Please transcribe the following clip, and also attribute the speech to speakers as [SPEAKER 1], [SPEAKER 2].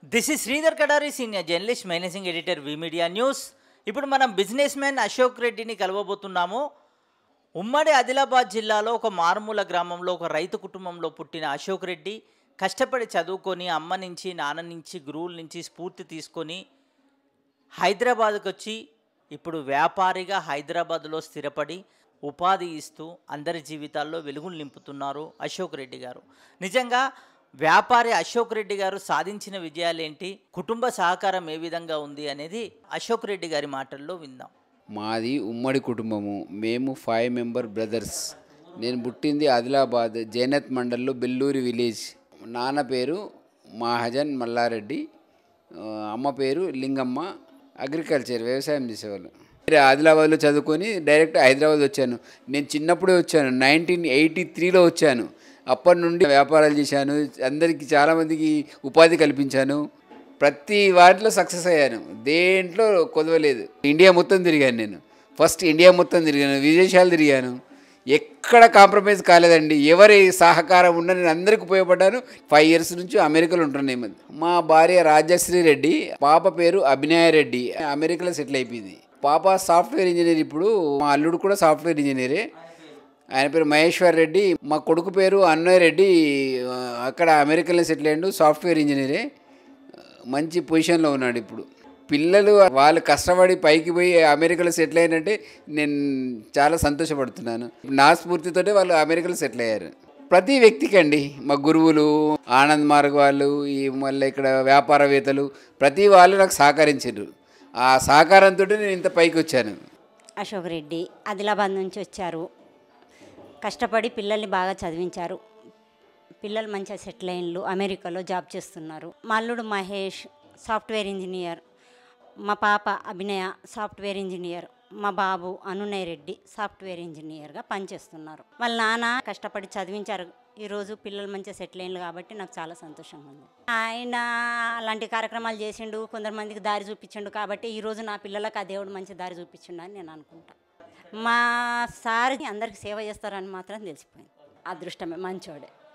[SPEAKER 1] This is Sridhar Kadari senior journalist managing editor V media news ఇప్పుడు మనం business man Ashok రెడ్డిని కలవబోతున్నాము ఉమ్మడి ఆదిలాబాద్ జిల్లాలో ఒక మారుమూల గ్రామంలో ఒక రైతు కుటుంబంలో పుట్టిన అశోక్ రెడ్డి కష్టపడి చదువుకొని అమ్మ నుంచి నాన్న నుంచి గురువుల నుంచి స్ఫూర్తి తీసుకొని హైదరాబాద్కి వచ్చి ఇప్పుడు వ్యాపారిగా హైదరాబాద్లో స్థిరపడి ఉపాధి ఇస్తూ అందరి జీవితాల్లో వెలుగులు నింపుతున్నారు అశోక్ రెడ్డి గారు నిజంగా వ్యాపారి అశోక్ రెడ్డి గారు సాధించిన విజయాలేంటి కుటుంబ సహకారం ఏ విధంగా ఉంది అనేది అశోక్ రెడ్డి గారి మాటల్లో విందాం
[SPEAKER 2] మాది ఉమ్మడి కుటుంబము మేము ఫైవ్ మెంబర్ బ్రదర్స్ నేను పుట్టింది ఆదిలాబాద్ జైనత్ మండల్లో బెల్లూరి విలేజ్ నాన్న పేరు మహాజన్ మల్లారెడ్డి ఆ, అమ్మ పేరు లింగమ్మ అగ్రికల్చర్ వ్యవసాయం చేసేవాళ్ళు నేను ఆదిలాబాద్లో చదువుకొని డైరెక్ట్ హైదరాబాద్ వచ్చాను నేను చిన్నప్పుడే వచ్చాను నైన్టీన్ ఎయిటీ త్రీలో వచ్చాను అప్పటి నుండి వ్యాపారాలు చేశాను అందరికీ చాలామందికి ఉపాధి కల్పించాను ప్రతి వాటిలో సక్సెస్ అయ్యాను దేంట్లో కొదవలేదు ఇండియా మొత్తం తిరిగాను నేను ఫస్ట్ ఇండియా మొత్తం తిరిగాను విదేశాలు తిరిగాను ఎక్కడ కాంప్రమైజ్ కాలేదండి ఎవరి సహకారం ఉన్న నేను అందరికి ఉపయోగపడ్డాను ఫైవ్ ఇయర్స్ నుంచి అమెరికాలో ఉంటున్నాను ఈ మధ్య. మా భార్య రాజశ్రీ రెడ్డి పాప పేరు అభినయ రెడ్డి అమెరికాలో సెటిల్ అయిపోయింది పాప సాఫ్ట్వేర్ ఇంజనీర్ ఇప్పుడు మా అల్లుడు కూడా సాఫ్ట్వేర్ ఇంజనీరే ఆయన పేరు మహేశ్వర్ రెడ్డి మా కొడుకు పేరు అన్నయ్య రెడ్డి ఆ, అక్కడ అమెరికాలో సెటిల్ అయ్యాడు సాఫ్ట్వేర్ ఇంజనీరే మంచి పొజిషన్లో ఉన్నాడు ఇప్పుడు పిల్లలు వాళ్ళు కష్టపడి పైకి పోయి అమెరికాలో సెటిల్ అయినంటే నేను చాలా సంతోషపడుతున్నాను నా స్ఫూర్తితోటే వాళ్ళు అమెరికాలో సెటిల్ అయ్యారు ప్రతి వ్యక్తికి అండి మా గురువులు ఆనంద్ మార్గ్ వాళ్ళు ఈ మళ్ళీ ఇక్కడ వ్యాపారవేత్తలు ప్రతి వాళ్ళు నాకు సహకరించారు ఆ సహకారంతో నేను ఇంత పైకి వచ్చాను
[SPEAKER 3] అశోక్ రెడ్డి ఆదిలాబాద్ నుంచి వచ్చారు కష్టపడి పిల్లల్ని బాగా చదివించారు పిల్లలు మంచిగా సెటిల్ అయిన్లు అమెరికాలో జాబ్ చేస్తున్నారు మా అల్లుడు మహేష్ సాఫ్ట్వేర్ ఇంజనీర్ మా పాప అభినయ సాఫ్ట్వేర్ ఇంజనీర్ మా బాబు అనునయ్ రెడ్డి సాఫ్ట్వేర్ ఇంజనీర్గా పనిచేస్తున్నారు వాళ్ళ నాన్న కష్టపడి చదివించారు ఈరోజు పిల్లలు మంచిగా సెటిల్ అయ్యారు కాబట్టి నాకు చాలా సంతోషంగా ఉంది ఆయన అలాంటి కార్యక్రమాలు చేసిండు కొందరు మందికి దారి చూపించిండు కాబట్టి ఈరోజు నా పిల్లలకు ఆ దేవుడు మంచి దారి చూపించిండు అని నేను అనుకుంటా మా సార్ అందరికి సేవ చేస్తారని మాత్రం తెలిసిపోయింది అదృష్టమే మంచోడే